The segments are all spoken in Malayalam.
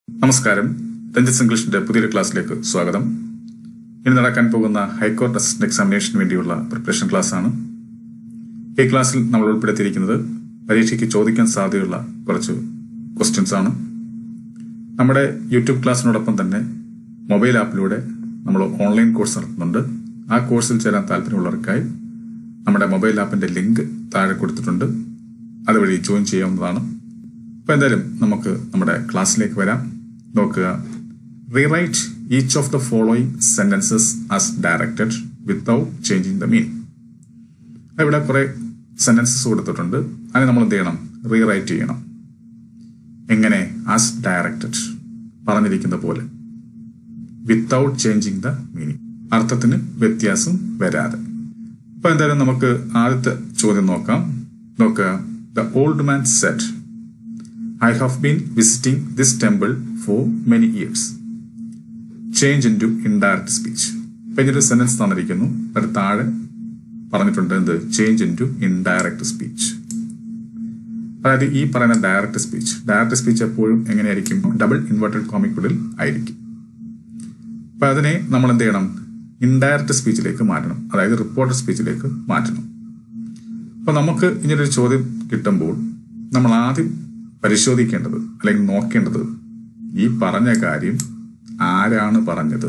നമസ്കാരം രഞ്ജിത്ത് ഇംഗ്ലീഷിന്റെ പുതിയൊരു ക്ലാസ്സിലേക്ക് സ്വാഗതം ഇനി നടക്കാൻ പോകുന്ന ഹൈക്കോർട്ട് അസിസ്റ്റന്റ് എക്സാമിനേഷന് വേണ്ടിയുള്ള പ്രിപ്പറേഷൻ ക്ലാസ് ആണ് ഈ ക്ലാസ്സിൽ നമ്മൾ ഉൾപ്പെടുത്തിയിരിക്കുന്നത് പരീക്ഷയ്ക്ക് ചോദിക്കാൻ സാധ്യതയുള്ള കുറച്ച് ക്വസ്റ്റ്യൻസ് ആണ് നമ്മുടെ യൂട്യൂബ് ക്ലാസ്സിനോടൊപ്പം തന്നെ മൊബൈൽ ആപ്പിലൂടെ നമ്മൾ ഓൺലൈൻ കോഴ്സ് നടത്തുന്നുണ്ട് ആ കോഴ്സിൽ ചേരാൻ താല്പര്യമുള്ളവർക്കായി നമ്മുടെ മൊബൈൽ ആപ്പിന്റെ ലിങ്ക് താഴെ കൊടുത്തിട്ടുണ്ട് അതുവഴി ജോയിൻ ചെയ്യാവുന്നതാണ് അപ്പൊ എന്തായാലും നമുക്ക് നമ്മുടെ ക്ലാസ്സിലേക്ക് വരാം നോക്കുക rewrite each of the following sentences as directed without changing the meaning ഇവിടെ കുറെ സെന്റൻസസ് കൊടുത്തിട്ടുണ്ട് അതിനെ നമ്മൾ എന്ത് ചെയ്യണം റീറൈറ്റ് ചെയ്യണം എങ്ങനെ ആസ് ഡയറക്റ്റഡ് പറഞ്ഞിരിക്കുന്ന പോലെ വിത്തൗട്ട് ചേഞ്ചിങ് ദ മീനിങ് അർത്ഥത്തിന് വ്യത്യാസം വരാതെ അപ്പൊ എന്തായാലും നമുക്ക് ആദ്യത്തെ ചോദ്യം നോക്കാം നോക്കുക the old man said I have been visiting this temple for many years change into indirect speech അപ്പൊ ഇതിന്റെ സെന്റൻസ് തന്നിരിക്കുന്നു അതിന് താഴെ പറഞ്ഞിട്ടുണ്ട് എന്ത് change into indirect speech അതായത് ഈ പറയുന്ന ഡയറക്ട് സ്പീച്ച് ഡയറക്ട് സ്പീച്ച് എപ്പോഴും എങ്ങനെയായിരിക്കും ഡബിൾ ഇൻവേർട്ടഡ് കോമിക്കുള്ളിൽ ആയിരിക്കും അപ്പൊ അതിനെ നമ്മൾ എന്ത് ചെയ്യണം ഇൻഡയറക്ട് സ്പീച്ചിലേക്ക് മാറ്റണം അതായത് റിപ്പോർട്ടഡ് സ്പീച്ചിലേക്ക് മാറ്റണം അപ്പൊ നമുക്ക് ഇങ്ങനൊരു ചോദ്യം കിട്ടുമ്പോൾ നമ്മൾ ആദ്യം പരിശോധിക്കേണ്ടത് അല്ലെങ്കിൽ നോക്കേണ്ടത് ഈ പറഞ്ഞ കാര്യം ആരാണ് പറഞ്ഞത്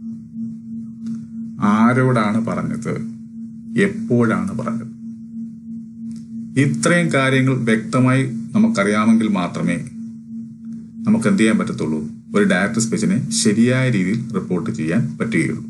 ആരോടാണ് പറഞ്ഞത് എപ്പോഴാണ് പറഞ്ഞത് ഇത്രയും കാര്യങ്ങൾ വ്യക്തമായി നമുക്കറിയാമെങ്കിൽ മാത്രമേ നമുക്ക് എന്ത് ചെയ്യാൻ പറ്റത്തുള്ളൂ ഒരു ഡയറക്ട് സ്പീച്ചിനെ ശരിയായ രീതിയിൽ റിപ്പോർട്ട് ചെയ്യാൻ പറ്റുകയുള്ളൂ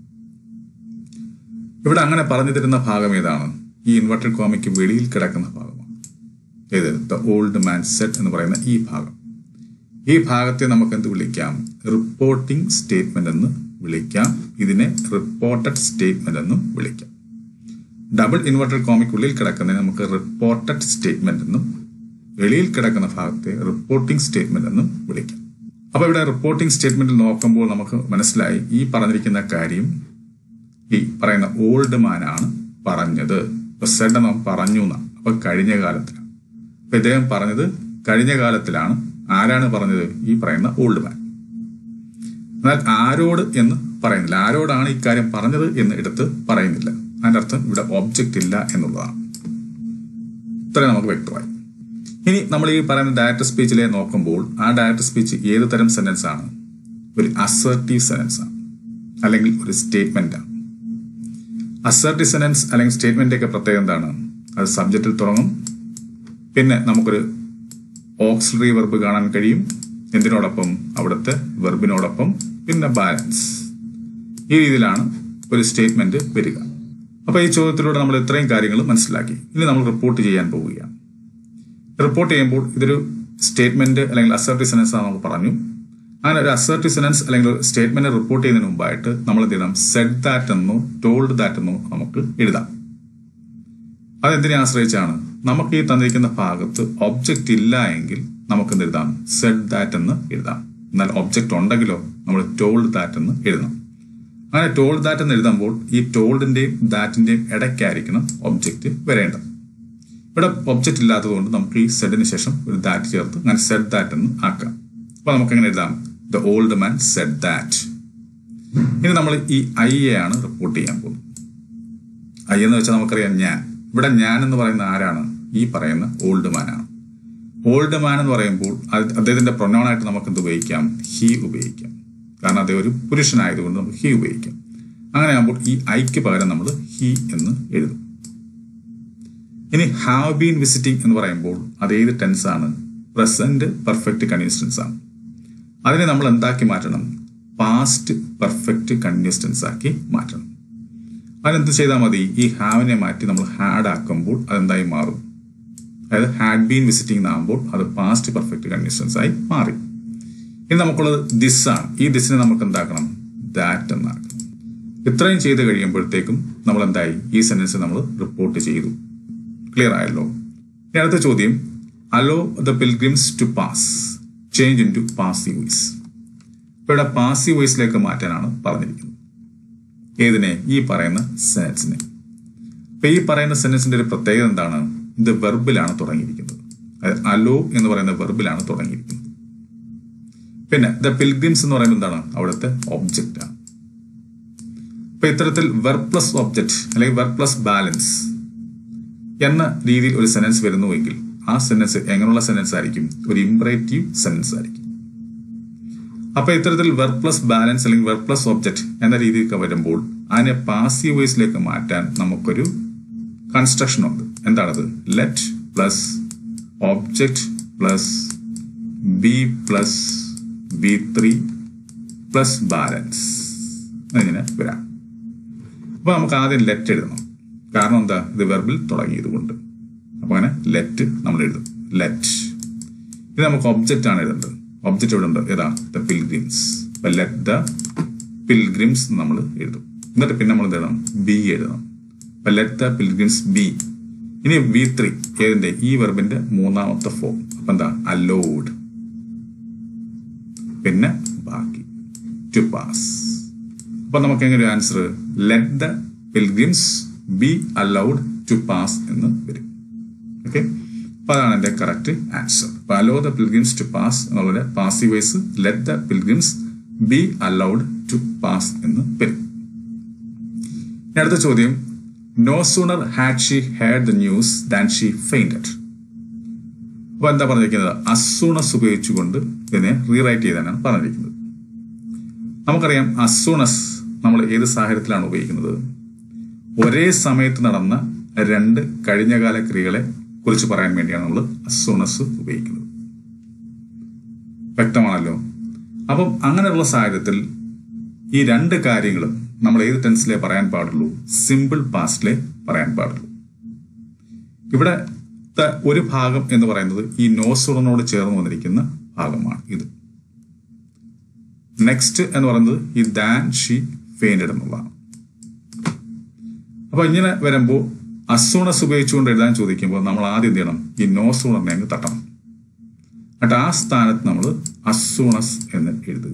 ഇവിടെ അങ്ങനെ പറഞ്ഞു തരുന്ന ഭാഗം ഏതാണ് ഈ ഇൻവെർട്ടഡ് കോമിക്ക് വെളിയിൽ കിടക്കുന്ന ഭാഗമാണ് ഏത് ദ ഓൾഡ് മാൻ സെറ്റ് എന്ന് പറയുന്ന ഈ ഭാഗം ഈ ഭാഗത്തെ നമുക്ക് എന്ത് വിളിക്കാം റിപ്പോർട്ടിംഗ് സ്റ്റേറ്റ്മെന്റ് എന്ന് വിളിക്കാം ഇതിനെ റിപ്പോർട്ടഡ് സ്റ്റേറ്റ്മെന്റ് എന്നും വിളിക്കാം ഡബിൾ ഇൻവെർട്ടഡ് കോമിക് ഉള്ളിൽ കിടക്കുന്നതിന് നമുക്ക് റിപ്പോർട്ടഡ് സ്റ്റേറ്റ്മെന്റ് എന്നും വെളിയിൽ കിടക്കുന്ന ഭാഗത്തെ റിപ്പോർട്ടിംഗ് സ്റ്റേറ്റ്മെന്റ് എന്നും വിളിക്കാം അപ്പൊ ഇവിടെ റിപ്പോർട്ടിംഗ് സ്റ്റേറ്റ്മെന്റിൽ നോക്കുമ്പോൾ നമുക്ക് മനസ്സിലായി ഈ പറഞ്ഞിരിക്കുന്ന കാര്യം ഈ പറയുന്ന ഓൾഡ് മാൻ ആണ് പറഞ്ഞത് ഇപ്പൊ സെഡ് നാം പറഞ്ഞു എന്നാ അപ്പൊ കഴിഞ്ഞ കാലത്തിലാണ് അപ്പൊ ഇദ്ദേഹം പറഞ്ഞത് കഴിഞ്ഞ കാലത്തിലാണ് ആരാണ് പറഞ്ഞത് ഈ പറയുന്ന ഓൾഡ് മാൻ എന്നാൽ ആരോട് എന്ന് പറയുന്നില്ല ആരോടാണ് ഇക്കാര്യം പറഞ്ഞത് എന്ന് എടുത്ത് പറയുന്നില്ല അതിന്റെ അർത്ഥം ഇവിടെ ഒബ്ജക്റ്റ് ഇല്ല എന്നുള്ളതാണ് ഇത്രയും നമുക്ക് വ്യക്തമായി ഇനി നമ്മൾ ഈ പറയുന്ന ഡയറക്ട് സ്പീച്ചിലെ നോക്കുമ്പോൾ ആ ഡയറക്ട് സ്പീച്ച് ഏത് തരം സെന്റൻസ് ആണ് ഒരു അസർട്ടീവ് സെന്റൻസ് ആണ് അല്ലെങ്കിൽ ഒരു സ്റ്റേറ്റ്മെന്റ് ആണ് അസർട്ടീവ് സെന്റൻസ് അല്ലെങ്കിൽ സ്റ്റേറ്റ്മെന്റ് ഒക്കെ പ്രത്യേകം എന്താണ് അത് സബ്ജക്റ്റിൽ തുടങ്ങും പിന്നെ നമുക്കൊരു ഓക്സിലറി വെർബ് കാണാൻ കഴിയും എന്തിനോടൊപ്പം അവിടുത്തെ വെർബിനോടൊപ്പം പിന്നെ ബാലൻസ് ഈ രീതിയിലാണ് ഒരു സ്റ്റേറ്റ്മെന്റ് വരിക അപ്പൊ ഈ ചോദ്യത്തിലൂടെ നമ്മൾ ഇത്രയും കാര്യങ്ങൾ മനസ്സിലാക്കി ഇനി നമ്മൾ റിപ്പോർട്ട് ചെയ്യാൻ പോവുകയാണ് റിപ്പോർട്ട് ചെയ്യുമ്പോൾ ഇതൊരു സ്റ്റേറ്റ്മെന്റ് അല്ലെങ്കിൽ അസർട്ടീവ് സെനൻസ് ആണ് നമ്മൾ പറഞ്ഞു അങ്ങനെ ഒരു അസർട്ടീവ് സെനൻസ് അല്ലെങ്കിൽ ഒരു സ്റ്റേറ്റ്മെന്റ് റിപ്പോർട്ട് ചെയ്യുന്നതിന് മുമ്പായിട്ട് നമ്മൾ എന്ത് ചെയ്യണം സെഡ് ദാറ്റ് എന്നോ ടോൾഡ് ദാറ്റ് എന്നോ നമുക്ക് എഴുതാം അതെന്തിനെ ആശ്രയിച്ചാണ് നമുക്ക് ഈ തന്നിരിക്കുന്ന ഭാഗത്ത് ഒബ്ജക്റ്റ് ഇല്ല എങ്കിൽ നമുക്ക് എന്ത് എഴുതാം സെഡ് ദാറ്റ് എന്ന് എഴുതാം എന്നാൽ ഒബ്ജക്റ്റ് ഉണ്ടെങ്കിലോ നമ്മൾ ടോൾഡ് ദാറ്റ് എന്ന് എഴുതാം അങ്ങനെ ടോൾഡ് ദാറ്റ് എന്ന് എഴുതുമ്പോൾ ഈ ടോൾഡിന്റെയും ദാറ്റിന്റെയും ഇടയ്ക്കായിരിക്കണം ഒബ്ജക്റ്റ് വരേണ്ടത് ഇവിടെ ഒബ്ജക്റ്റ് ഇല്ലാത്തതുകൊണ്ട് നമുക്ക് ഈ സെഡിന് ശേഷം ഒരു ദാറ്റ് ചേർത്ത് അങ്ങനെ സെഡ് ദാറ്റ് എന്ന് ആക്കാം അപ്പൊ നമുക്ക് എങ്ങനെ എഴുതാം the old man said that ഇനി നമ്മൾ ഈ ഐ എ ആണ് റിപ്പോർട്ട് ചെയ്യാൻ പോകുന്നത് ഐ എന്ന് വെച്ചാൽ നമുക്കറിയാം ഞാൻ ഇവിടെ ഞാൻ എന്ന് പറയുന്ന ആരാണ് ഈ പറയുന്ന ഓൾഡ് മാൻ ആണ് ഓൾഡ് മാൻ എന്ന് പറയുമ്പോൾ അദ്ദേഹത്തിന്റെ പ്രൊനൗണായിട്ട് നമുക്ക് എന്ത് ഉപയോഗിക്കാം ഹി ഉപയോഗിക്കാം കാരണം അദ്ദേഹം ഒരു പുരുഷനായതുകൊണ്ട് നമുക്ക് ഹി ഉപയോഗിക്കാം അങ്ങനെ ആകുമ്പോൾ ഈ ഐക്ക് പകരം നമ്മൾ ഹി എന്ന് എഴുതും ഇനി ഹാവ് ബീൻ വിസിറ്റിംഗ് എന്ന് പറയുമ്പോൾ അത് ഏത് ടെൻസ് ആണ് പ്രസന്റ് പെർഫെക്റ്റ് കണ്ടിന്യൂസ് ടെൻസ് ആണ് അതിനെ നമ്മൾ എന്താക്കി മാറ്റണം പാസ്റ്റ് പെർഫെക്റ്റ് കണ്ടിന്യൂസ് ടെൻസ് ആക്കി മാറ്റണം അതിനെന്ത് ചെയ്താൽ മതി ഈ ഹാവിനെ മാറ്റി നമ്മൾ ഹാഡ് ആക്കുമ്പോൾ അതെന്തായി മാറും അതായത് ഹാഡ് ബീൻ വിസിറ്റിംഗ് എന്നാകുമ്പോൾ അത് പാസ്റ്റ് പെർഫെക്റ്റ് കണ്ടിന്യൂസ് ടെൻസ് ആയി മാറി ഇനി നമുക്കുള്ളത് ദിസ് ആണ് ഈ ദിസിനെ നമുക്ക് എന്താക്കണം ദാറ്റ് എന്നാക്കണം ഇത്രയും ചെയ്ത് കഴിയുമ്പോഴത്തേക്കും നമ്മൾ എന്തായി ഈ സെന്റൻസ് നമ്മൾ റിപ്പോർട്ട് ചെയ്തു ക്ലിയർ ആയല്ലോ ഇനി അടുത്ത ചോദ്യം allow the pilgrims to pass change into passive voice ഇവിടെ പാസീവ് വോയിസിലേക്ക് മാറ്റാനാണ് പറഞ്ഞിരിക്കുന്നത് ഏതിനെ ഈ പറയുന്ന സെനൻസിനെ അപ്പൊ ഈ പറയുന്ന സെനൻസിന്റെ ഒരു പ്രത്യേകത എന്താണ് ഇത് വെർബിലാണ് തുടങ്ങിയിരിക്കുന്നത് അലോ എന്ന് പറയുന്ന വെർബിലാണ് തുടങ്ങിയിരിക്കുന്നത് പിന്നെ ദ പിൽഗ്രിംസ് എന്ന് പറയുന്നത് എന്താണ് അവിടുത്തെ ഒബ്ജക്റ്റ് ആണ് അപ്പൊ ഇത്തരത്തിൽ വെർ പ്ലസ് ഒബ്ജക്റ്റ് അല്ലെങ്കിൽ വെർ പ്ലസ് ബാലൻസ് എന്ന രീതിയിൽ ഒരു സെന്റൻസ് വരുന്നുവെങ്കിൽ ആ സെന്റൻസ് എങ്ങനെയുള്ള സെന്റൻസ് ആയിരിക്കും ഒരു ഇംപറേറ്റീവ് സെന്റൻസ് ആയിരിക്കും അപ്പൊ ഇത്തരത്തിൽ വെർ പ്ലസ് ബാലൻസ് അല്ലെങ്കിൽ വെർ പ്ലസ് ഒബ്ജക്റ്റ് എന്ന രീതിയിലൊക്കെ വരുമ്പോൾ അതിനെ പാസീവ് വോയിസിലേക്ക് മാറ്റാൻ നമുക്കൊരു കൺസ്ട്രക്ഷൻ ഉണ്ട് എന്താണത് let plus object plus be plus B three plus balance എന്നിങ്ങനെ വരാം അപ്പൊ നമുക്ക് ആദ്യം ലെറ്റ് എഴുതണം കാരണം എന്താ ഇത് വെർബിൽ തുടങ്ങിയത് കൊണ്ട് അപ്പൊ അങ്ങനെ ലെറ്റ് നമ്മൾ എഴുതും ലെറ്റ് ഇത് നമുക്ക് ഒബ്ജക്റ്റ് ആണ് എഴുതേണ്ടത് ഒബ്ജക്റ്റ് എവിടെ ഉണ്ട് ഏതാ ദ പിൽഗ്രിംസ് അപ്പൊ ലെറ്റ് ദ പിൽഗ്രിംസ് നമ്മൾ എഴുതും എന്നിട്ട് പിന്നെ നമ്മൾ എന്ത് എഴുതണം ബി എഴുതണം അപ്പൊ ലെറ്റ് ദ പിൽഗ്രിംസ് ബി ഇനി വി ത്രീ ഏതിന്റെ ഈ വെർബിന്റെ മൂന്നാമത്തെ ഫോം അപ്പൊ എന്താ അലോഡ് പിന്നെ ബാക്കി ടു പാസ് അപ്പൊ നമുക്ക് എങ്ങനെ ഒരു answer let the pilgrims be allowed to pass എന്ന് വരും ഓക്കെ അപ്പൊ അതാണ് എന്റെ കറക്റ്റ് ആൻസർ അപ്പൊ allow the pilgrims to pass എന്നുള്ളത് passive voice let the pilgrims be allowed to pass എന്ന് വരും ഇനി അടുത്ത ചോദ്യം no sooner had she had the news than she fainted അപ്പൊ എന്താ പറഞ്ഞിരിക്കുന്നത് അസൂണസ് ഉപയോഗിച്ചുകൊണ്ട് ഇതിനെ റീറൈറ്റ് ചെയ്താനാണ് പറഞ്ഞിരിക്കുന്നത് നമുക്കറിയാം അസൂണസ് നമ്മൾ ഏത് സാഹചര്യത്തിലാണ് ഉപയോഗിക്കുന്നത് ഒരേ സമയത്ത് നടന്ന രണ്ട് കഴിഞ്ഞകാല ക്രിയകളെ കുറിച്ച് പറയാൻ വേണ്ടിയാണ് നമ്മൾ അസൂണസ് ഉപയോഗിക്കുന്നത് വ്യക്തമാണല്ലോ അപ്പം അങ്ങനെയുള്ള സാഹചര്യത്തിൽ ഈ രണ്ട് കാര്യങ്ങളും നമ്മൾ ഏത് ടെൻസിലെ പറയാൻ പാടുള്ളൂ സിമ്പിൾ പാസ്റ്റിലെ പറയാൻ പാടുള്ളൂ ഇവിടെ ഒരു ഭാഗം എന്ന് പറയുന്നത് ഈ നോസുടനോട് ചേർന്ന് വന്നിരിക്കുന്ന ഭാഗമാണ് ഇത് നെക്സ്റ്റ് എന്ന് പറയുന്നത് ഈ ദാൻ ഷീ ഫെയിൻഡ് എന്നുള്ളതാണ് അപ്പൊ ഇങ്ങനെ വരുമ്പോൾ അസൂണസ് ഉപയോഗിച്ചുകൊണ്ട് എഴുതാൻ ചോദിക്കുമ്പോൾ നമ്മൾ ആദ്യം എന്ത് ചെയ്യണം ഈ നോസൂണറിനെ അങ്ങ് തട്ടണം എന്നിട്ട് ആ സ്ഥാനത്ത് നമ്മൾ അസൂണസ് എന്ന് എഴുതുക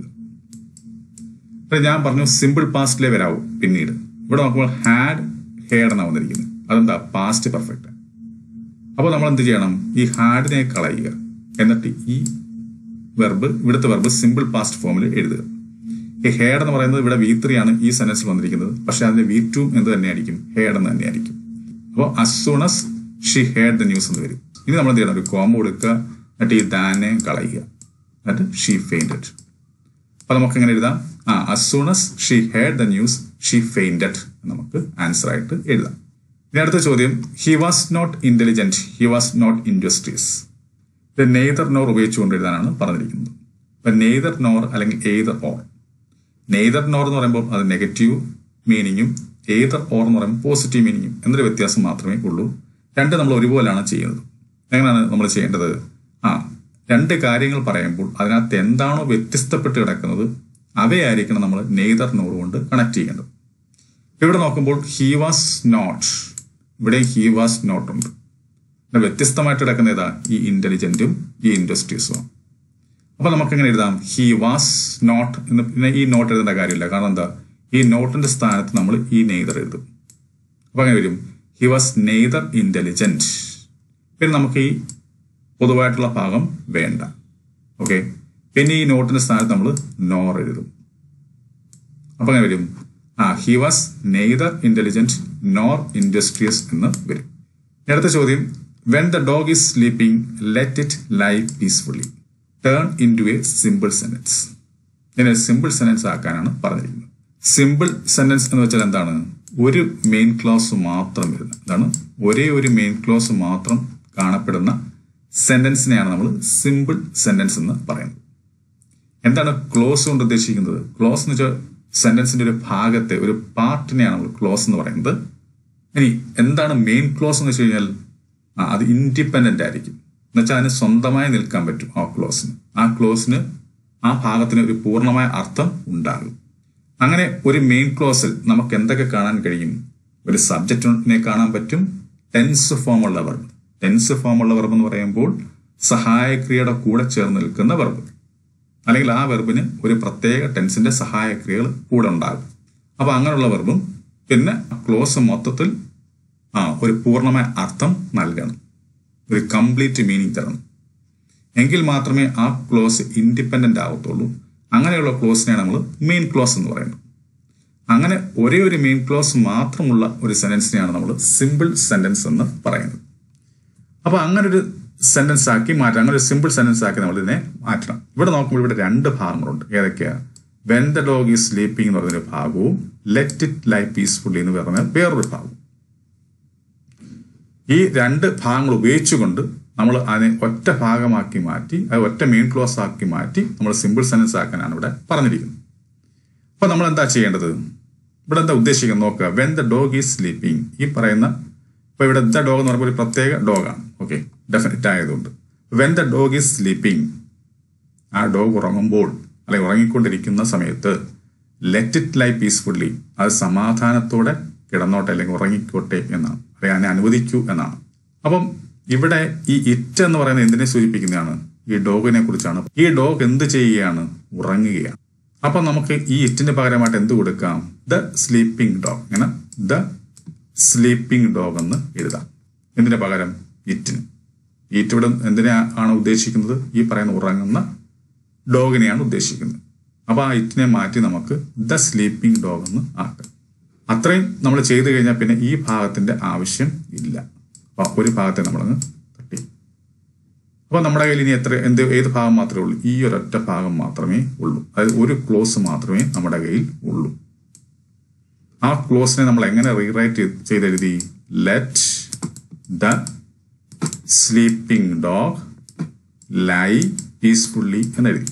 ഞാൻ പറഞ്ഞു സിമ്പിൾ പാസ്റ്റിലേ വരാവൂ പിന്നീട് ഇവിടെ നോക്കുമ്പോൾ ഹാഡ് ഹേഡ് എന്നാണ് വന്നിരിക്കുന്നത് അതെന്താ പാസ്റ്റ് പെർഫെക്റ്റ് അപ്പോൾ നമ്മൾ എന്ത് ചെയ്യണം ഈ ഹാഡിനെ കളയുക എന്നിട്ട് ഈ വെർബ് ഇവിടുത്തെ വെർബ് സിമ്പിൾ പാസ്റ്റ് ഫോമിൽ എഴുതുക ഈ ഹേഡ് എന്ന് പറയുന്നത് ഇവിടെ വി ത്രീ ആണ് ഈ സെന്റൻസിൽ വന്നിരിക്കുന്നത് പക്ഷെ അതിന്റെ വി ടു എന്ത് തന്നെയായിരിക്കും ഹേഡ് എന്ന് തന്നെയായിരിക്കും അപ്പോൾ as soon as she heard the news എന്ന് വരും ഇനി നമ്മൾ എന്ത് ചെയ്യണം ഒരു കോമ കൊടുക്കുക എന്നിട്ട് ഈ ദാനെ കളയുക എന്നിട്ട് ഷീ ഫെയിൻറ്റഡ് അപ്പൊ നമുക്ക് എങ്ങനെ എഴുതാം ആ as soon as she heard the news she fainted നമുക്ക് ആൻസർ ആയിട്ട് എഴുതാം ഇനി അടുത്ത ചോദ്യം he was not intelligent he was not industrious ഇത് നെയ്തർ നോർ ഉപയോഗിച്ചുകൊണ്ട് എഴുതാനാണ് പറഞ്ഞിരിക്കുന്നത് അപ്പൊ നെയ്തർ നോർ അല്ലെങ്കിൽ എയ്തർ ഓർ നെയ്തർ നോർ എന്ന് പറയുമ്പോൾ അത് നെഗറ്റീവ് മീനിങ്ങും ഏതർ ഓർ എന്ന് പറയുമ്പോൾ പോസിറ്റീവ് മീനിങ്ങും എന്നൊരു വ്യത്യാസം മാത്രമേ ഉള്ളൂ രണ്ട് നമ്മൾ ഒരുപോലെയാണ് ചെയ്യുന്നത് എങ്ങനെയാണ് നമ്മൾ ചെയ്യേണ്ടത് ആ രണ്ട് കാര്യങ്ങൾ പറയുമ്പോൾ അതിനകത്ത് എന്താണോ വ്യത്യസ്തപ്പെട്ട് കിടക്കുന്നത് അവയായിരിക്കണം നമ്മൾ നെയ്തർ നോർ കൊണ്ട് കണക്ട് ചെയ്യേണ്ടത് ഇവിടെ നോക്കുമ്പോൾ ഹി വാസ് നോട്ട് ഇവിടെ ഹി വാസ് നോട്ട് ഉണ്ട് വ്യത്യസ്തമായിട്ട് കിടക്കുന്ന ഏതാ ഈ ഇന്റലിജന്റും ഈ ഇൻഡസ്ട്രീസും അപ്പൊ നമുക്ക് എങ്ങനെ എഴുതാം ഹി വാസ് നോട്ട് എന്ന് പിന്നെ ഈ നോട്ട് എഴുതേണ്ട കാര്യമില്ല കാരണം എന്താ ഈ നോട്ടിന്റെ സ്ഥാനത്ത് നമ്മൾ ഈ നെയ്തർ എഴുതും അപ്പൊ അങ്ങനെ വരും ഹി വാസ് നെയ്തർ ഇന്റലിജന്റ് പിന്നെ നമുക്ക് ഈ പൊതുവായിട്ടുള്ള ഭാഗം വേണ്ട ഓക്കെ പിന്നെ ഈ നോട്ടിന്റെ സ്ഥാനത്ത് നമ്മൾ നോർ എഴുതും അപ്പൊ അങ്ങനെ വരും ആ he was neither intelligent nor industrious എന്ന് വരും അടുത്ത ചോദ്യം when the dog is sleeping let it live peacefully turn into a simple sentence ഇതിനെ സിമ്പിൾ സെന്റൻസ് ആക്കാനാണ് പറഞ്ഞിരിക്കുന്നത് സിമ്പിൾ സെന്റൻസ് എന്ന് വെച്ചാൽ എന്താണ് ഒരു മെയിൻ ക്ലോസ് മാത്രം വരുന്നത് എന്താണ് ഒരേ ഒരു മെയിൻ ക്ലോസ് മാത്രം കാണപ്പെടുന്ന സെന്റൻസിനെയാണ് നമ്മൾ സിമ്പിൾ സെന്റൻസ് എന്ന് പറയുന്നത് എന്താണ് ക്ലോസ് കൊണ്ട് ഉദ്ദേശിക്കുന്നത് ക്ലോസ് എന്ന് വെച്ചാൽ സെന്റൻസിന്റെ ഒരു ഭാഗത്തെ ഒരു പാർട്ടിനെയാണ് നമ്മൾ ക്ലോസ് എന്ന് പറയുന്നത് ഇനി എന്താണ് മെയിൻ ക്ലോസ് എന്ന് വെച്ച് കഴിഞ്ഞാൽ ആ അത് ഇൻഡിപെൻഡന്റ് ആയിരിക്കും എന്നുവെച്ചാൽ അതിന് സ്വന്തമായി നിൽക്കാൻ പറ്റും ആ ക്ലോസിന് ആ ക്ലോസിന് ആ ഭാഗത്തിന് ഒരു പൂർണ്ണമായ അർത്ഥം ഉണ്ടാകും അങ്ങനെ ഒരു മെയിൻ ക്ലോസിൽ നമുക്ക് എന്തൊക്കെ കാണാൻ കഴിയും ഒരു സബ്ജക്റ്റിനെ കാണാൻ പറ്റും ടെൻസ് ഫോം ഉള്ള വെർബ് ടെൻസ് ഫോം ഉള്ള വെർബ് എന്ന് പറയുമ്പോൾ സഹായക്രിയയുടെ കൂടെ ചേർന്ന് നിൽക്കുന്ന വെർബ് അല്ലെങ്കിൽ ആ വെർബിന് ഒരു പ്രത്യേക ടെൻസിന്റെ സഹായക്രിയകൾ കൂടെ ഉണ്ടാകും അപ്പൊ അങ്ങനെയുള്ള വെർബും പിന്നെ ക്ലോസ് മൊത്തത്തിൽ ആ ഒരു പൂർണ്ണമായ അർത്ഥം നൽകണം ഒരു കംപ്ലീറ്റ് മീനിങ് തരണം എങ്കിൽ മാത്രമേ ആ ക്ലോസ് ഇൻഡിപെൻഡന്റ് ആവത്തുള്ളൂ അങ്ങനെയുള്ള ക്ലോസിനെയാണ് നമ്മൾ മെയിൻ ക്ലോസ് എന്ന് പറയുന്നത് അങ്ങനെ ഒരേ ഒരു മെയിൻ ക്ലോസ് മാത്രമുള്ള ഒരു സെന്റൻസിനെയാണ് നമ്മൾ സിമ്പിൾ സെന്റൻസ് എന്ന് പറയുന്നത് അപ്പൊ അങ്ങനെ ഒരു സെന്റൻസ് ആക്കി മാറ്റാം അങ്ങനെ ഒരു സിമ്പിൾ സെന്റൻസ് ആക്കി നമ്മൾ ഇതിനെ മാറ്റണം ഇവിടെ നോക്കുമ്പോൾ ഇവിടെ രണ്ട് ഭാഗങ്ങളുണ്ട് ഏതൊക്കെയാ when the dog is sleeping എന്ന് പറയുന്ന ഒരു ഭാഗവും ലെറ്റ് ഇറ്റ് ലൈ പീസ്ഫുള്ളി എന്ന് പറയുന്ന വേറൊരു ഭാഗവും ഈ രണ്ട് ഭാഗങ്ങൾ ഉപയോഗിച്ചുകൊണ്ട് നമ്മൾ അതിനെ ഒറ്റ ഭാഗമാക്കി മാറ്റി അത് ഒറ്റ മെയിൻ ക്ലോസ് ആക്കി മാറ്റി നമ്മൾ സിമ്പിൾ സെന്റൻസ് ആക്കാനാണ് ഇവിടെ പറഞ്ഞിരിക്കുന്നത് അപ്പൊ നമ്മൾ എന്താ ചെയ്യേണ്ടത് ഇവിടെ എന്താ ഉദ്ദേശിക്കുന്നത് നോക്കുക when the dog is sleeping ഈ പറയുന്ന ഇപ്പൊ ഇവിടെ ദ ഡോഗ് എന്ന് പറയുമ്പോൾ ഒരു പ്രത്യേക ഡോഗാണ് ഓക്കെ ഡെഫിനറ്റ് ആയതുകൊണ്ട് when the dog is sleeping ആ ഡോഗ് ഉറങ്ങുമ്പോൾ അല്ലെങ്കിൽ ഉറങ്ങിക്കൊണ്ടിരിക്കുന്ന സമയത്ത് ലെറ്റ് ഇറ്റ് ലൈ പീസ്ഫുള്ളി അത് സമാധാനത്തോടെ കിടന്നോട്ടെ അല്ലെങ്കിൽ ഉറങ്ങിക്കോട്ടെ എന്നാണ് അല്ലെങ്കിൽ അതിനെ അനുവദിക്കൂ എന്നാണ് അപ്പം ഇവിടെ ഈ ഇറ്റ് എന്ന് പറയുന്നത് എന്തിനെ സൂചിപ്പിക്കുന്നതാണ് ഈ ഡോഗിനെ കുറിച്ചാണ് ഈ ഡോഗ് എന്ത് ചെയ്യുകയാണ് ഉറങ്ങുകയാണ് അപ്പൊ നമുക്ക് ഈ ഇറ്റിന് പകരമായിട്ട് എന്ത് കൊടുക്കാം ദ സ്ലീപ്പിംഗ് ഡോഗ് ഇങ്ങനെ ദ സ്ലീപ്പിംഗ് ഡോഗ് എന്ന് എഴുതാം എന്തിനു പകരം ഇറ്റിന് ഈറ്റ് ഇവിടെ എന്തിനെ ആണ് ഉദ്ദേശിക്കുന്നത് ഈ പറയുന്ന ഉറങ്ങുന്ന ഡോഗിനെയാണ് ഉദ്ദേശിക്കുന്നത് അപ്പൊ ആ ഇറ്റിനെ മാറ്റി നമുക്ക് ദ സ്ലീപ്പിംഗ് ഡോഗ് എന്ന് ആക്കാം അത്രയും നമ്മൾ ചെയ്തു കഴിഞ്ഞാൽ പിന്നെ ഈ ഭാഗത്തിന്റെ ആവശ്യം ഇല്ല അപ്പൊ ഒരു ഭാഗത്തെ നമ്മളങ്ങ് തട്ടി അപ്പൊ നമ്മുടെ കയ്യിൽ ഇനി എത്ര എന്ത് ഏത് ഭാഗം മാത്രമേ ഉള്ളൂ ഈ ഒരൊറ്റ ഭാഗം മാത്രമേ ഉള്ളൂ അതായത് ഒരു ക്ലോസ് മാത്രമേ നമ്മുടെ കയ്യിൽ ഉള്ളൂ ആ ക്ലോസിനെ നമ്മൾ എങ്ങനെ റീറൈറ്റ് ചെയ്തെഴുതി let the sleeping dog lie peacefully എന്നെഴുതി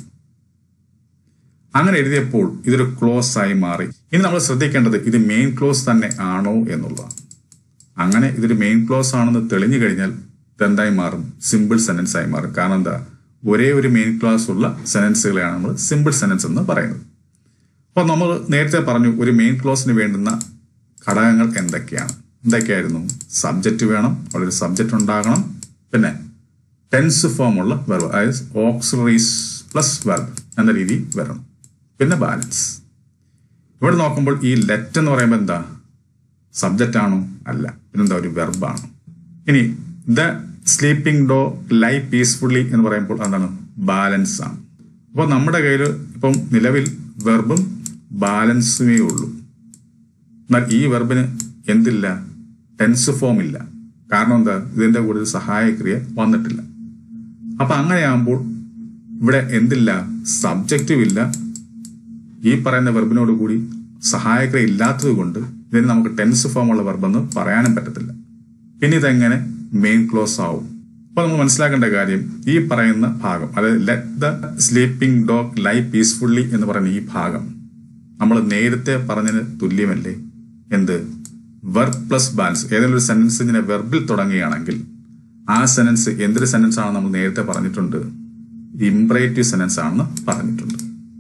അങ്ങനെ എഴുതിയപ്പോൾ ഇതൊരു ക്ലോസ് ആയി മാറി ഇനി നമ്മൾ ശ്രദ്ധിക്കേണ്ടത് ഇത് മെയിൻ ക്ലോസ് തന്നെ ആണോ എന്നുള്ളതാണ് അങ്ങനെ ഇതൊരു മെയിൻ ക്ലോസ് ആണെന്ന് തെളിഞ്ഞു കഴിഞ്ഞാൽ ഇതെന്തായി മാറും സിമ്പിൾ സെന്റൻസ് ആയി മാറും കാരണം എന്താ ഒരേ ഒരു മെയിൻ ക്ലോസ് ഉള്ള സെന്റൻസുകളെയാണ് നമ്മൾ സിമ്പിൾ സെന്റൻസ് എന്ന് പറയുന്നത് അപ്പോൾ നമ്മൾ നേരത്തെ പറഞ്ഞു ഒരു മെയിൻ ക്ലോസിന് വേണ്ടുന്ന ഘടകങ്ങൾ എന്തൊക്കെയാണ് എന്തൊക്കെയായിരുന്നു സബ്ജക്റ്റ് വേണം അവിടെ ഒരു സബ്ജക്റ്റ് ഉണ്ടാകണം പിന്നെ ടെൻസ് ഫോം ഉള്ള വെർബ് അതായത് ഓക്സിലറീസ് പ്ലസ് വെർബ് എന്ന രീതി വരണം പിന്നെ ബാലൻസ് ഇവിടെ നോക്കുമ്പോൾ ഈ ലെറ്റ് എന്ന് പറയുമ്പോൾ എന്താ സബ്ജക്റ്റ് ആണോ അല്ല പിന്നെന്താ ഒരു വെർബാണ് ഇനി the sleeping dog lie peacefully എന്ന് പറയുമ്പോൾ എന്താണ് ബാലൻസ് ആണ് അപ്പോൾ നമ്മുടെ കയ്യിൽ ഇപ്പം നിലവിൽ വെർബും ബാലൻസുമേ ഉള്ളൂ എന്നാൽ ഈ വെർബിന് എന്തില്ല ടെൻസ് ഫോം ഇല്ല കാരണം എന്താ ഇതിന്റെ കൂടെ ഒരു സഹായക്രിയ വന്നിട്ടില്ല അപ്പൊ അങ്ങനെയാകുമ്പോൾ ഇവിടെ എന്തില്ല സബ്ജക്റ്റും ഇല്ല ഈ പറയുന്ന വെർബിനോട് കൂടി സഹായക്രിയ ഇല്ലാത്തത് കൊണ്ട് ഇതിന് നമുക്ക് ടെൻസ് ഫോം ഉള്ള വെർബെന്ന് പറയാനും പറ്റത്തില്ല പിന്നെ ഇതെങ്ങനെ മെയിൻ ക്ലോസ് ആവും അപ്പൊ നമ്മൾ മനസ്സിലാക്കേണ്ട കാര്യം ഈ പറയുന്ന ഭാഗം അതായത് let the sleeping dog lie peacefully എന്ന് പറയുന്ന ഈ ഭാഗം നമ്മൾ നേരത്തെ പറഞ്ഞതിന് തുല്യമല്ലേ എന്ത് വെർബ് പ്ലസ് ബാലൻസ് ഏതെങ്കിലും ഒരു സെന്റൻസ് ഇങ്ങനെ വെർബിൽ തുടങ്ങുകയാണെങ്കിൽ ആ സെന്റൻസ് എന്തൊരു സെന്റൻസ് ആണെന്ന് നമ്മൾ നേരത്തെ പറഞ്ഞിട്ടുണ്ട് ഇംപ്രേറ്റീവ് സെന്റൻസ് ആണെന്ന് പറഞ്ഞിട്ടുണ്ട്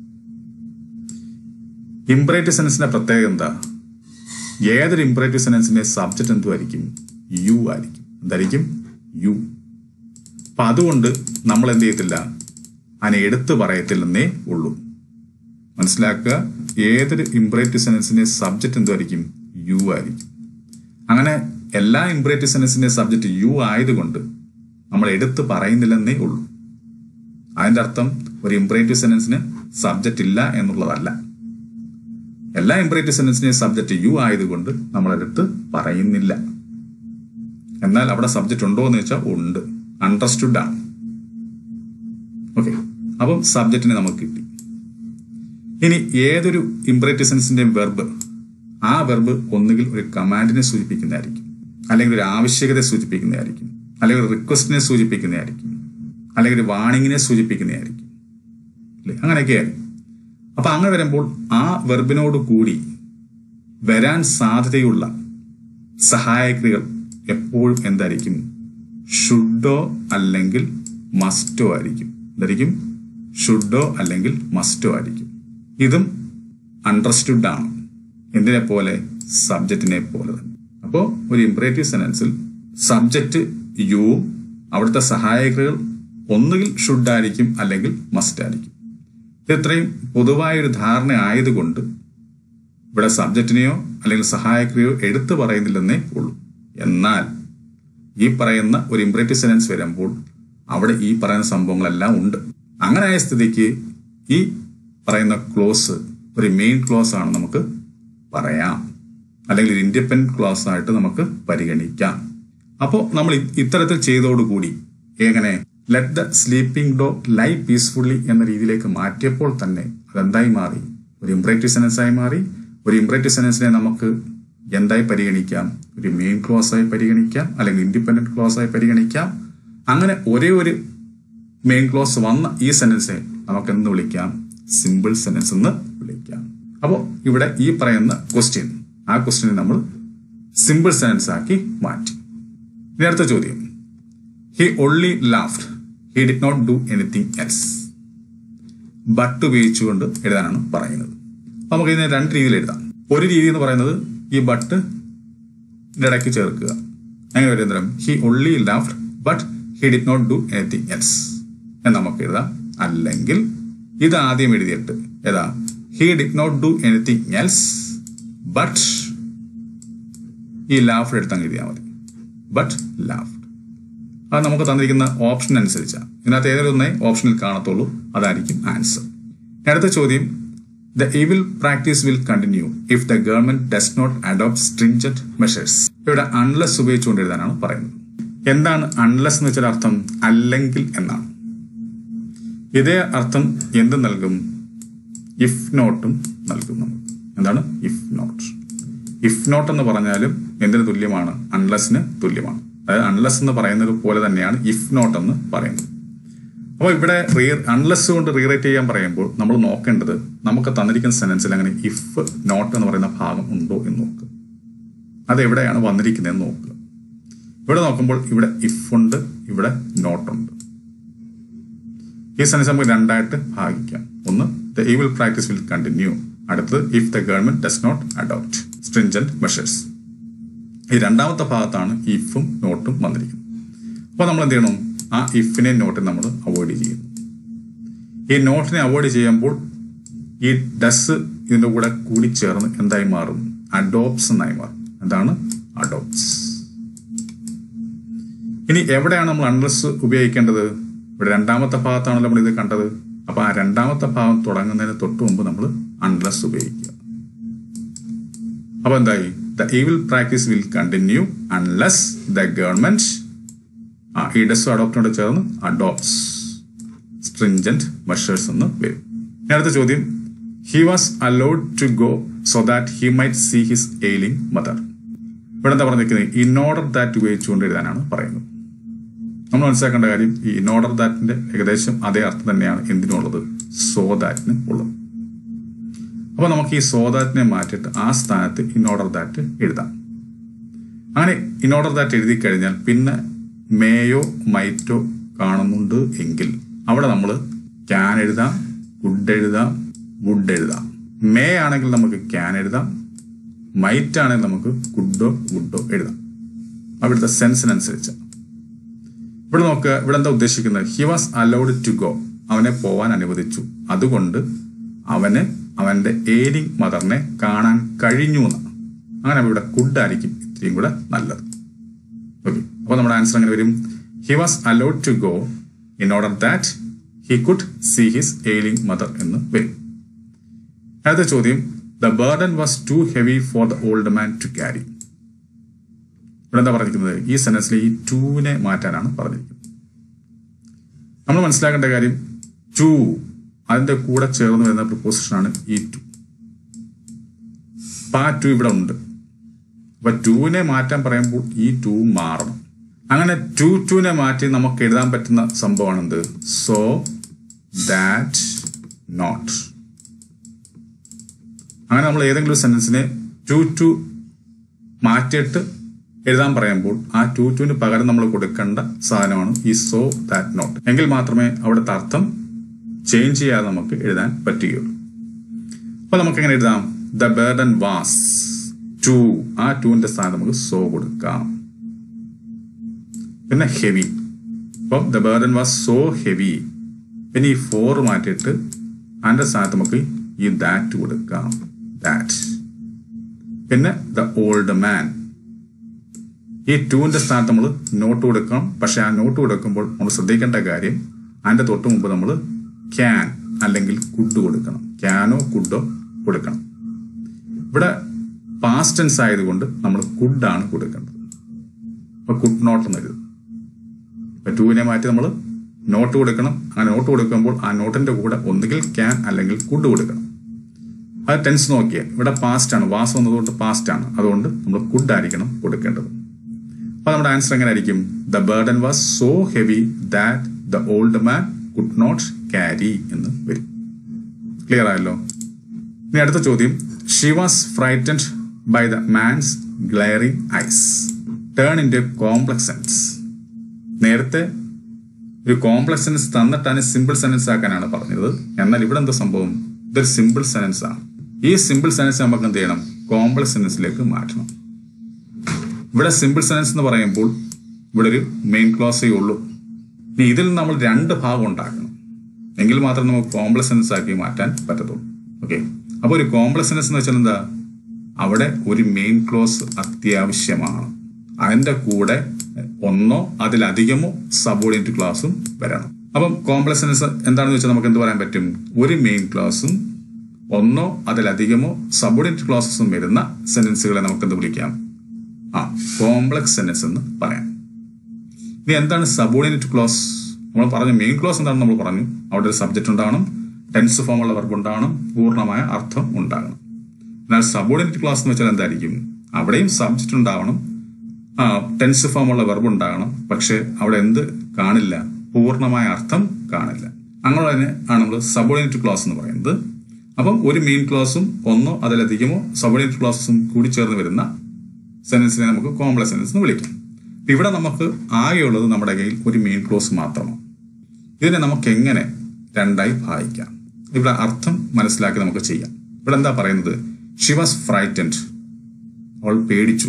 ഇംപ്രേറ്റീവ് സെന്റൻസിന്റെ പ്രത്യേകത എന്താ ഏതൊരു ഇംപ്രേറ്റീവ് സെന്റൻസിന്റെ സബ്ജക്ട് എന്തുമായിരിക്കും യു ആയിരിക്കും എന്തായിരിക്കും യു അപ്പൊ അതുകൊണ്ട് നമ്മൾ എന്ത് ചെയ്യത്തില്ല അതിനെ എടുത്തു പറയത്തില്ലെന്നേ ഉള്ളൂ മനസ്സിലാക്കുക ഏതൊരു ഇംപ്രേറ്റീവ് സെന്റൻസിന്റെ സബ്ജക്ട് എന്തുമായിരിക്കും യു ആയിരിക്കും അങ്ങനെ എല്ലാ ഇംപ്രേറ്റീവ് സെന്റൻസിന്റെ സബ്ജക്ട് യു ആയതുകൊണ്ട് നമ്മൾ എടുത്തു പറയുന്നില്ലെന്നേ ഉള്ളൂ അതിന്റെ അർത്ഥം ഒരു ഇംപ്രേറ്റീവ് സെന്റൻസിന് സബ്ജക്റ്റ് ഇല്ല എന്നുള്ളതല്ല എല്ലാ ഇംപ്രേറ്റീവ് സെന്റൻസിന്റെയും സബ്ജക്റ്റ് യു ആയതുകൊണ്ട് നമ്മൾ എടുത്ത് പറയുന്നില്ല എന്നാൽ അവിടെ സബ്ജക്റ്റ് ഉണ്ടോ എന്ന് വെച്ചാൽ ഉണ്ട് അണ്ടർസ്റ്റുഡ് ആണ് ഓക്കെ അപ്പം സബ്ജക്റ്റിനെ നമുക്ക് കിട്ടി ഇനി ഏതൊരു ഇംപ്രേറ്റീവ് സെൻസിന്റെയും വെർബ് ആ വെർബ് ഒന്നുകിൽ ഒരു കമാൻഡിനെ സൂചിപ്പിക്കുന്നതായിരിക്കും അല്ലെങ്കിൽ ഒരു ആവശ്യകതയെ സൂചിപ്പിക്കുന്നതായിരിക്കും അല്ലെങ്കിൽ ഒരു റിക്വസ്റ്റിനെ സൂചിപ്പിക്കുന്നതായിരിക്കും അല്ലെങ്കിൽ ഒരു വാണിങ്ങിനെ സൂചിപ്പിക്കുന്നതായിരിക്കും അല്ലേ അങ്ങനെയൊക്കെയായിരിക്കും അപ്പൊ അങ്ങനെ വരുമ്പോൾ ആ വെർബിനോട് കൂടി വരാൻ സാധ്യതയുള്ള സഹായക്രിയകൾ എപ്പോഴും എന്തായിരിക്കും ഷുഡോ അല്ലെങ്കിൽ മസ്റ്റോ ആയിരിക്കും എന്തായിരിക്കും ഷുഡോ അല്ലെങ്കിൽ മസ്റ്റോ ആയിരിക്കും ഇതും അണ്ടർസ്റ്റുഡ് ആണ് എന്തിനെ പോലെ സബ്ജക്റ്റിനെ പോലെ തന്നെ അപ്പോൾ ഒരു ഇംപ്രേറ്റീവ് സെനൻസിൽ സബ്ജക്റ്റ് യുവും അവിടുത്തെ സഹായകകൾ ഒന്നുകിൽ ഷുഡ് ആയിരിക്കും അല്ലെങ്കിൽ മസ്റ്റ് ആയിരിക്കും ഇത് ഇത്രയും പൊതുവായ ഒരു ധാരണ ആയതുകൊണ്ട് ഇവിടെ സബ്ജക്റ്റിനെയോ അല്ലെങ്കിൽ സഹായക്രിയോ എടുത്തു പറയുന്നില്ലെന്നേ ഉള്ളൂ എന്നാൽ ഈ പറയുന്ന ഒരു ഇംപ്രേറ്റീവ് സെനൻസ് വരുമ്പോൾ അവിടെ ഈ പറയുന്ന സംഭവങ്ങളെല്ലാം ഉണ്ട് അങ്ങനെ ആയ സ്ഥിതിക്ക് ഈ പറയുന്ന ക്ലോസ് ഒരു മെയിൻ ക്ലോസ് ആണ് നമുക്ക് പറയാം അല്ലെങ്കിൽ ഒരു ഇൻഡിപെൻഡന്റ് ക്ലോസ് ആയിട്ട് നമുക്ക് പരിഗണിക്കാം അപ്പോൾ നമ്മൾ ഇ- ഇത്തരത്തിൽ ചെയ്തോടുകൂടി എങ്ങനെ let the sleeping dog lie peacefully എന്ന രീതിയിലേക്ക് മാറ്റിയപ്പോൾ തന്നെ അതെന്തായി മാറി ഒരു ഇംപ്രേറ്റീവ് സെനൻസ് ആയി മാറി ഒരു ഇംപ്രേറ്റീവ് സെനൻസിനെ നമുക്ക് എന്തായി പരിഗണിക്കാം ഒരു മെയിൻ ക്ലോസ് ആയി പരിഗണിക്കാം അല്ലെങ്കിൽ ഇൻഡിപെൻഡന്റ് ക്ലോസ് ആയി പരിഗണിക്കാം അങ്ങനെ ഒരേ ഒരു മെയിൻ ക്ലോസ് വന്ന ഈ സെന്റൻസിനെ നമുക്ക് എന്ത് വിളിക്കാം സിമ്പിൾ സെന്റൻസ് എന്ന് വിളിക്കാം അപ്പോൾ ഇവിടെ ഈ പറയുന്ന ക്വസ്റ്റ്യൻ ആ ക്വസ്റ്റ്യനെ നമ്മൾ സിമ്പിൾ സെന്റൻസ് ആക്കി മാറ്റി ഇനി അടുത്ത ചോദ്യം he only laughed he did not do anything else but ഉപയോഗിച്ചുകൊണ്ട് എഴുതാനാണ് പറയുന്നത് അപ്പൊ നമുക്ക് ഇതിനെ രണ്ട് രീതിയിൽ എഴുതാം ഒരു രീതി എന്ന് പറയുന്നത് ഈ ബട്ട് ഇടയ്ക്ക് ചേർക്കുക അങ്ങനെ ഒരു തരം he only laughed but he did not do anything else എന്ന് നമുക്ക് എഴുതാം അല്ലെങ്കിൽ ഇത് ആദ്യം എഴുതിയിട്ട് ഏതാ he did not do anything else but ഈ ലാഫ്റ്റ് എടുത്തങ്ങ് എഴുതിയാൽ മതി ബട്ട് ലാഫ്റ്റ് അത് നമുക്ക് തന്നിരിക്കുന്ന ഓപ്ഷൻ അനുസരിച്ചാണ് ഇതിനകത്ത് ഏതെങ്കിലും ഒന്നേ ഓപ്ഷനിൽ കാണത്തുള്ളൂ അതായിരിക്കും ആൻസർ അടുത്ത ചോദ്യം the evil practice will continue if the government does not adopt stringent measures ഇവിടെ അൺലെസ് ഉപയോഗിച്ചുകൊണ്ട് എഴുതാനാണ് പറയുന്നത് എന്താണ് അൺലെസ് എന്ന് വെച്ചാൽ അർത്ഥം അല്ലെങ്കിൽ എന്നാണ് ഇതേ അർത്ഥം എന്ത് നൽകും ഇഫ് നോട്ടും നൽകും നമുക്ക് എന്താണ് ഇഫ് നോട്ട് ഇഫ് നോട്ട് എന്ന് പറഞ്ഞാലും എന്തിന് തുല്യമാണ് അൺലെസ്സിന് തുല്യമാണ് അതായത് അൺലെസ് എന്ന് പറയുന്നത് പോലെ തന്നെയാണ് ഇഫ് നോട്ട് എന്ന് പറയുന്നത് അപ്പോൾ ഇവിടെ റീ അൺലെസ് കൊണ്ട് റീറൈറ്റ് ചെയ്യാൻ പറയുമ്പോൾ നമ്മൾ നോക്കേണ്ടത് നമുക്ക് തന്നിരിക്കുന്ന സെന്റൻസിൽ അങ്ങനെ ഇഫ് നോട്ട് എന്ന് പറയുന്ന ഭാഗം ഉണ്ടോ എന്ന് നോക്കുക അത് എവിടെയാണ് വന്നിരിക്കുന്നതെന്ന് നോക്കുക ഇവിടെ നോക്കുമ്പോൾ ഇവിടെ ഇഫ് ഉണ്ട് ഇവിടെ നോട്ട് ഉണ്ട് ഈ സെൻസ് നമുക്ക് രണ്ടായിട്ട് ഭാഗിക്കാം ഒന്ന് the evil practice will continue അടുത്തത് if the government does not adopt stringent measures ഈ രണ്ടാമത്തെ ഭാഗത്താണ് ഇഫും നോട്ടും വന്നിരിക്കുന്നത് അപ്പോൾ നമ്മൾ എന്ത് ചെയ്യണം ആ ഇഫിനെ നോട്ടിനെ നമ്മൾ അവോയ്ഡ് ചെയ്യുന്നു ഈ നോട്ടിനെ അവോയ്ഡ് ചെയ്യുമ്പോൾ ഈ ഡസ് ഇതിന്റെ കൂടെ കൂടി ചേർന്ന് എന്തായി മാറും അഡോപ്സ് എന്നായി മാറും എന്താണ് അഡോപ്സ് ഇനി എവിടെയാണ് നമ്മൾ അൺലസ് ഉപയോഗിക്കേണ്ടത് ഇവിടെ രണ്ടാമത്തെ ഭാഗത്താണല്ലോ നമ്മൾ ഇത് കണ്ടത് അപ്പൊ ആ രണ്ടാമത്തെ ഭാഗം തുടങ്ങുന്നതിന് തൊട്ട് മുമ്പ് നമ്മൾ അൺലസ് ഉപയോഗിക്കുക അപ്പൊ എന്തായി the evil practice will continue unless the government ah ഈ ഡസ് അഡോപ്റ്റിനോട് ചേർന്ന് അഡോപ്റ്റ്സ് സ്ട്രിഞ്ചന്റ് മെഷേഴ്സ് എന്ന് വരും ഇനി അടുത്ത ചോദ്യം he was allowed to go so that he might see his ailing mother ഇവിടെ എന്താ പറഞ്ഞിരിക്കുന്നത് ഇൻ ഓർഡർ ദാറ്റ് ഉപയോഗിച്ചുകൊണ്ട് എഴുതാനാണ് പറയുന്നത് നമ്മൾ മനസ്സിലാക്കേണ്ട കാര്യം ഈ ഇൻ ഓർഡർ ദാറ്റിന്റെ ഏകദേശം അതേ അർത്ഥം തന്നെയാണ് എന്തിനുള്ളത് സോ ദാറ്റിന് ഉള്ളത് അപ്പൊ നമുക്ക് ഈ സോ ദാറ്റിനെ മാറ്റിയിട്ട് ആ സ്ഥാനത്ത് ഇൻ ഓർഡർ ദാറ്റ് എഴുതാം അങ്ങനെ ഇൻ ഓർഡർ ദാറ്റ് എഴുതി കഴിഞ്ഞാൽ പിന്നെ മേയോ മൈറ്റോ കാണുന്നുണ്ട് എങ്കിൽ അവിടെ നമ്മൾ ക്യാൻ എഴുതാം ഗുഡ് എഴുതാം വുഡ് എഴുതാം മേ ആണെങ്കിൽ നമുക്ക് ക്യാൻ എഴുതാം മൈറ്റ് ആണെങ്കിൽ നമുക്ക് ഗുഡോ വുഡോ എഴുതാം അവിടുത്തെ സെൻസിനനുസരിച്ച് ഇവിടെ നോക്കുക ഇവിടെ എന്താ ഉദ്ദേശിക്കുന്നത് he was allowed to go അവനെ പോവാൻ അനുവദിച്ചു അതുകൊണ്ട് അവന് അവന്റെ ഏരിങ് മദറിനെ കാണാൻ കഴിഞ്ഞു എന്ന് അങ്ങനെ ഇവിടെ കുഡ് ആയിരിക്കും ഇത്രയും കൂടെ നല്ലത് ഓക്കെ അപ്പോൾ നമ്മുടെ ആൻസർ അങ്ങനെ വരും he was allowed to go in order that he could see his ailing mother എന്ന് വരും അടുത്ത ചോദ്യം the burden was too heavy for the old man to carry ഇവിടെ എന്താ പറഞ്ഞിരിക്കുന്നത് ഈ സെനൻസിൽ ഈ ടൂവിനെ മാറ്റാനാണ് പറഞ്ഞിരിക്കുന്നത് നമ്മൾ മനസ്സിലാക്കേണ്ട കാര്യം ടു അതിന്റെ കൂടെ ചേർന്ന് വരുന്ന പ്രിപ്പോസിഷനാണ് ഈ ടു അപ്പൊ ആ ടു ഇവിടെ ഉണ്ട് അപ്പൊ ടൂവിനെ മാറ്റാൻ പറയുമ്പോൾ ഈ ടു മാറണം അങ്ങനെ ടു ടുവിനെ മാറ്റി നമുക്ക് എഴുതാൻ പറ്റുന്ന സംഭവമാണ് എന്ത് സോ ദാറ്റ് നോട്ട് അങ്ങനെ നമ്മൾ ഏതെങ്കിലും സെന്റൻസിനെ ടു ടു മാറ്റിയിട്ട് എഴുതാൻ പറയുമ്പോൾ ആ ടു ടുവിന് പകരം നമ്മൾ കൊടുക്കേണ്ട സാധനമാണ് ഈ സോ ദാറ്റ് നോട്ട് എങ്കിൽ മാത്രമേ അവിടുത്തെ അർത്ഥം ചേഞ്ച് ചെയ്യാതെ നമുക്ക് എഴുതാൻ പറ്റുകയുള്ളൂ അപ്പൊ നമുക്ക് എങ്ങനെ എഴുതാം ദ ബേർഡൻ വാസ് ടു ആ ടുവിന്റെ സ്ഥാനം നമുക്ക് സോ കൊടുക്കാം പിന്നെ ഹെവി അപ്പം the burden was so heavy പിന്നെ ഈ ഫോർ മാറ്റിയിട്ട് അതിന്റെ സ്ഥാനത്ത് നമുക്ക് ഈ ദാറ്റ് കൊടുക്കാം ദാറ്റ് പിന്നെ ദ ഓൾഡ് മാൻ ഈ ടുവിന്റെ സ്ഥാനത്ത് നമ്മൾ നോട്ട് കൊടുക്കണം പക്ഷെ ആ നോട്ട് കൊടുക്കുമ്പോൾ നമ്മൾ ശ്രദ്ധിക്കേണ്ട കാര്യം അതിന്റെ തൊട്ട് മുമ്പ് നമ്മൾ ക്യാൻ അല്ലെങ്കിൽ കുഡ് കൊടുക്കണം ക്യാനോ കുഡോ കൊടുക്കണം ഇവിടെ പാസ്റ്റ് ടെൻസ് ആയതുകൊണ്ട് നമ്മൾ കുഡാണ് കൊടുക്കേണ്ടത് ഇപ്പൊ കുഡ് നോട്ട് എന്ന് എഴുതും ഇപ്പൊ ടുവിനെ മാറ്റി നമ്മൾ നോട്ട് കൊടുക്കണം ആ നോട്ട് കൊടുക്കുമ്പോൾ ആ നോട്ടിന്റെ കൂടെ ഒന്നുകിൽ ക്യാൻ അല്ലെങ്കിൽ കുഡ് കൊടുക്കണം അത് ടെൻസ് നോക്കിയാൽ ഇവിടെ പാസ്റ്റ് ആണ് വാസ് വന്നതുകൊണ്ട് പാസ്റ്റ് ആണ് അതുകൊണ്ട് നമ്മൾ കുഡ് ആയിരിക്കണം കൊടുക്കേണ്ടത് അപ്പൊ നമ്മുടെ ആൻസർ എങ്ങനെ ആയിരിക്കും the burden was so heavy that the old man could not carry എന്ന് വരും ക്ലിയർ ആയല്ലോ ഇനി അടുത്ത ചോദ്യം she was frightened by the man's glaring eyes turn in complex sentence നേരത്തെ ഒരു കോംപ്ലക്സ് സെൻസ് തന്നിട്ടാണ് സിമ്പിൾ സെൻസ് ആക്കാനാണ് പറഞ്ഞത് എന്നാൽ ഇവിടെ എന്താ സംഭവം ഇതൊരു സിമ്പിൾ സെൻസ് ആണ് ഈ സിമ്പിൾ സെൻസ് നമുക്ക് എന്ത് ചെയ്യണം കോംപ്ലക്സ് സെൻസിലേക്ക് മാറ്റണം ഇവിടെ സിമ്പിൾ സെൻസ് എന്ന് പറയുമ്പോൾ ഇവിടെ ഒരു മെയിൻ ക്ലോസേ ഉള്ളൂ ഇനി ഇതിൽ നമ്മൾ രണ്ട് ഭാഗം ഉണ്ടാക്കണം എങ്കിൽ മാത്രമേ നമുക്ക് കോംപ്ലക്സ് സെൻസ് ആക്കി മാറ്റാൻ പറ്റത്തുള്ളൂ ഓക്കെ അപ്പോൾ ഒരു കോംപ്ലക്സ് സെൻസ് എന്ന് വെച്ചാൽ എന്താ അവിടെ ഒരു മെയിൻ ക്ലോസ് അത്യാവശ്യമാണ് അതിന്റെ കൂടെ ഒന്നോ അതിലധികമോ സബോർഡിനേറ്റ് ക്ലാസും വരണം അപ്പം കോംപ്ലക്സ് സെൻസ് എന്താണെന്ന് വെച്ചാൽ നമുക്ക് എന്ത് പറയാൻ പറ്റും ഒരു മെയിൻ ക്ലാസും ഒന്നോ അതിലധികമോ സബോർഡിനേറ്റ് ക്ലാസസും വരുന്ന സെന്റൻസുകളെ നമുക്ക് എന്ത് വിളിക്കാം ആ കോംപ്ലക്സ് സെന്റൻസ് എന്ന് പറയാം ഇനി എന്താണ് സബോർഡിനേറ്റ് ക്ലോസ് നമ്മൾ പറഞ്ഞു മെയിൻ ക്ലോസ് എന്താണെന്ന് നമ്മൾ പറഞ്ഞു അവിടെ ഒരു സബ്ജക്റ്റ് ഉണ്ടാകണം ടെൻസ് ഫോമുള്ള വെർബ് ഉണ്ടാകണം പൂർണ്ണമായ അർത്ഥം ഉണ്ടാകണം എന്നാൽ സബോർഡിനേറ്റ് ക്ലോസ് എന്ന് വെച്ചാൽ എന്തായിരിക്കും അവിടെയും സബ്ജക്റ്റ് ഉണ്ടാവണം ആ ടെൻസ് ഫോമുള്ള വെർബ് ഉണ്ടാകണം പക്ഷെ അവിടെ എന്ത് കാണില്ല പൂർണ്ണമായ അർത്ഥം കാണില്ല അങ്ങനെ തന്നെ ആണ് നമ്മൾ സബോർഡിനേറ്റ് ക്ലോസ് എന്ന് പറയുന്നത് അപ്പം ഒരു മെയിൻ ക്ലോസും ഒന്നോ അതിലധികമോ സബോർഡിനേറ്റ് ക്ലോസും കൂടി ചേർന്ന് വരുന്ന സെന്റൻസിനെ നമുക്ക് കോംപ്ലക്സ് സെന്റൻസ് എന്ന് വിളിക്കാം ഇവിടെ നമുക്ക് ആകെയുള്ളത് നമ്മുടെ കയ്യിൽ ഒരു മെയിൻ ക്ലോസ് മാത്രമാണ് ഇതിനെ നമുക്ക് എങ്ങനെ രണ്ടായി ഭാഗിക്കാം ഇവിടെ അർത്ഥം മനസ്സിലാക്കി നമുക്ക് ചെയ്യാം ഇവിടെ എന്താ പറയുന്നത് ഷി വാസ് ഫ്രൈറ്റൻഡ് അവൾ പേടിച്ചു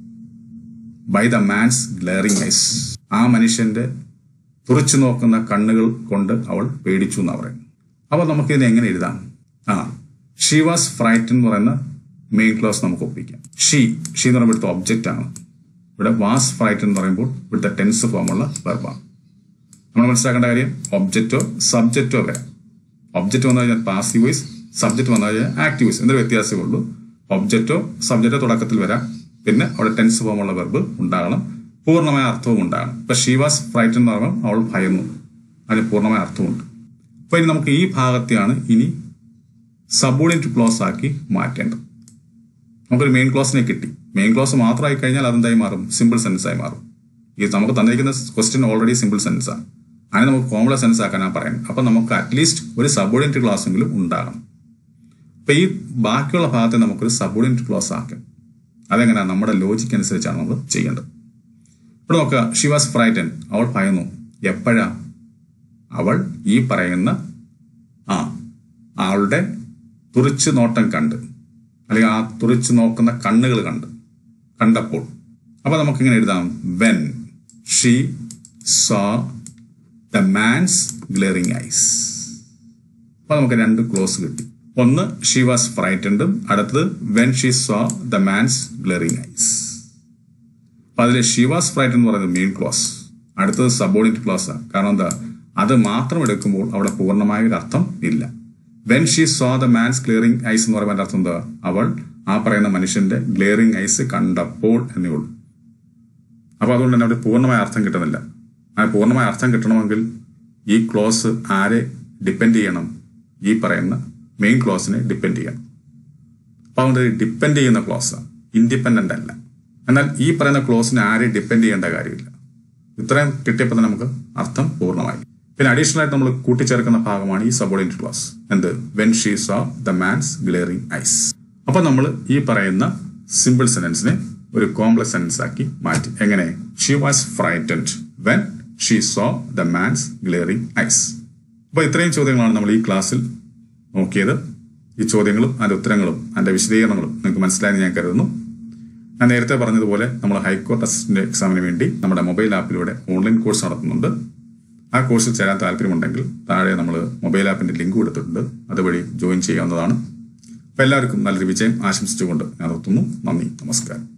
by the man's glaring eyes ആ മനുഷ്യന്റെ തുറച്ചു നോക്കുന്ന കണ്ണുകൾ കൊണ്ട് അവൾ പേടിച്ചു എന്നാ പറയുന്നത് അപ്പൊ നമുക്ക് ഇതിനെ എങ്ങനെ എഴുതാം ആ ഷി വാസ് ഫ്രൈറ്റൻ എന്ന് പറയുന്ന മെയിൻ ക്ലോസ് നമുക്ക് ഒപ്പിക്കാം ഷീ ഷീ എന്ന് പറയുമ്പോൾ ഇവിടുത്തെ ഒബ്ജക്റ്റ് ആണ് ഇവിടെ വാസ് ഫ്രൈറ്റൻ എന്ന് പറയുമ്പോൾ ഇവിടുത്തെ ടെൻസ് ഫോമുള്ള വെർബാണ് നമ്മൾ മനസ്സിലാക്കേണ്ട കാര്യം ഒബ്ജക്റ്റോ സബ്ജക്റ്റോ വരാം ഒബ്ജക്റ്റ് വന്നു കഴിഞ്ഞാൽ പാസീവ് വോയിസ് സബ്ജക്റ്റ് വന്നു കഴിഞ്ഞാൽ ആക്റ്റീവ് വോയിസ് എന്തൊരു വ്യത്യാസമേ ഉള്ളൂ ഒബ്ജക്റ്റോ സബ്ജക്റ്റോ തുടക്കത്തിൽ വരാം പിന്നെ അവിടെ ടെൻസ് ഫോമുള്ള വെർബ് ഉണ്ടാകണം പൂർണ്ണമായ അർത്ഥവും ഉണ്ടാകണം ഇപ്പൊ ഷീ വാസ് ഫ്രൈറ്റൻ എന്ന് പറയുമ്പോൾ അവൾ ഭയന്നു അതിന് പൂർണ്ണമായ അർത്ഥമുണ്ട് അപ്പൊ ഇനി നമുക്ക് ഈ ഭാഗത്തെയാണ് ഇനി സബോർഡിനേറ്റ് ക്ലോസ് ആക്കി മാറ്റേണ്ടത് നമുക്കൊരു മെയിൻ ക്ലോസിനെ കിട്ടി മെയിൻ ക്ലോസ് മാത്രമായി കഴിഞ്ഞാൽ അതെന്തായി മാറും സിമ്പിൾ സെൻസ് ആയി മാറും ഈ നമുക്ക് തന്നിരിക്കുന്ന ക്വസ്റ്റ്യൻ ഓൾറെഡി സിമ്പിൾ സെൻസ് ആണ് അതിനെ നമുക്ക് കോംപ്ലക്സ് സെൻസ് ആക്കാനാണ് പറയുന്നത് അപ്പൊ നമുക്ക് അറ്റ്ലീസ്റ്റ് ഒരു സബോർഡിനേറ്റ് ക്ലാസ് എങ്കിലും ഉണ്ടാകണം അപ്പൊ ഈ ബാക്കിയുള്ള ഭാഗത്തെ നമുക്കൊരു സബോർഡിനേറ്റ് ക്ലോസ് ആക്കാം അതെങ്ങനെയാണ് നമ്മുടെ ലോജിക്ക് അനുസരിച്ചാണ് നമ്മൾ ചെയ്യേണ്ടത് ഇവിടെ നോക്കുക ഷി വാസ് ഫ്രൈറ്റൻ അവൾ ഭയന്നു എപ്പോഴാ അവൾ ഈ പറയുന്ന ആ ആളുടെ തുറിച്ചു നോട്ടം കണ്ട് അല്ലെങ്കിൽ ആ തുറിച്ചു നോക്കുന്ന കണ്ണുകൾ കണ്ട് കണ്ടപ്പോൾ അപ്പൊ നമുക്ക് ഇങ്ങനെ എഴുതാം when she saw the man's glaring eyes അപ്പൊ നമുക്ക് രണ്ട് ക്ലോസ് കിട്ടി ഒന്ന് ഷീ വാസ് ഫ്രൈറ്റൻഡും അടുത്തത് when she saw the man's glaring eyes അപ്പൊ അതിൽ ഷീ വാസ് ഫ്രൈറ്റ് എന്ന് പറയുന്നത് മെയിൻ ക്ലോസ് അടുത്തത് സബോർഡിനേറ്റ് ക്ലോസ് ആണ് കാരണം എന്താ അത് മാത്രം എടുക്കുമ്പോൾ അവിടെ പൂർണ്ണമായ ഒരു അർത്ഥം ഇല്ല when she saw the man's glaring eyes എന്ന് പറയുമ്പോൾ അർത്ഥം എന്താ അവൾ ആ പറയുന്ന മനുഷ്യന്റെ ഗ്ലിയറിംഗ് ഐസ് കണ്ടപ്പോൾ എന്നേ ഉള്ളൂ അപ്പൊ അതുകൊണ്ട് തന്നെ അവിടെ പൂർണ്ണമായ അർത്ഥം കിട്ടുന്നില്ല ആ പൂർണ്ണമായ അർത്ഥം കിട്ടണമെങ്കിൽ ഈ ക്ലോസ് ആരെ ഡിപ്പെൻഡ് ചെയ്യണം ഈ പറയുന്ന മെയിൻ ക്ലോസിനെ ഡിപ്പെൻഡ് ചെയ്യണം അപ്പൊ അതുകൊണ്ട് ഡിപ്പെൻഡ് ചെയ്യുന്ന ക്ലോസ് ഇൻഡിപെൻഡന്റ് അല്ല എന്നാൽ ഈ പറയുന്ന ക്ലോസിനെ ആരെയും ഡിപ്പെൻഡ് ചെയ്യേണ്ട കാര്യമില്ല ഇത്രയും കിട്ടിയപ്പോൾ തന്നെ നമുക്ക് അർത്ഥം പൂർണ്ണമായി പിന്നെ അഡീഷണൽ ആയിട്ട് നമ്മൾ കൂട്ടിച്ചേർക്കുന്ന ഭാഗമാണ് ഈ സബോർഡിനേറ്റ് ക്ലോസ് എന്ത് when she saw the man's glaring eyes അപ്പൊ നമ്മൾ ഈ പറയുന്ന സിമ്പിൾ സെന്റൻസിനെ ഒരു കോംപ്ലക്സ് സെന്റൻസ് ആക്കി മാറ്റി എങ്ങനെ she was frightened when she saw the man's glaring eyes അപ്പൊ ഇത്രയും ചോദ്യങ്ങളാണ് നമ്മൾ ഈ ക്ലാസ്സിൽ നോക്കിയത് ഈ ചോദ്യങ്ങളും അതിന്റെ ഉത്തരങ്ങളും അതിന്റെ വിശദീകരണങ്ങളും നിങ്ങൾക്ക് മനസ്സിലായെന്ന് ഞാൻ കരുതുന്നു ഞാൻ നേരത്തെ പറഞ്ഞതുപോലെ നമ്മൾ ഹൈക്കോർട്ട് അസിസ്റ്റന്റ് എക്സാമിന് വേണ്ടി നമ്മുടെ മൊബൈൽ ആപ്പിലൂടെ ഓൺലൈൻ കോഴ്സ് നടത്തുന്നുണ്ട് ആ കോഴ്സിൽ ചേരാൻ താല്പര്യമുണ്ടെങ്കിൽ താഴെ നമ്മൾ മൊബൈൽ ആപ്പിന്റെ ലിങ്ക് കൊടുത്തിട്ടുണ്ട് അതുവഴി ജോയിൻ ചെയ്യാവുന്നതാണ് അപ്പോൾ എല്ലാവർക്കും നല്ലൊരു വിജയം ആശംസിച്ചുകൊണ്ട് ഞാൻ നിർത്തുന്നു നന്ദി നമസ്കാരം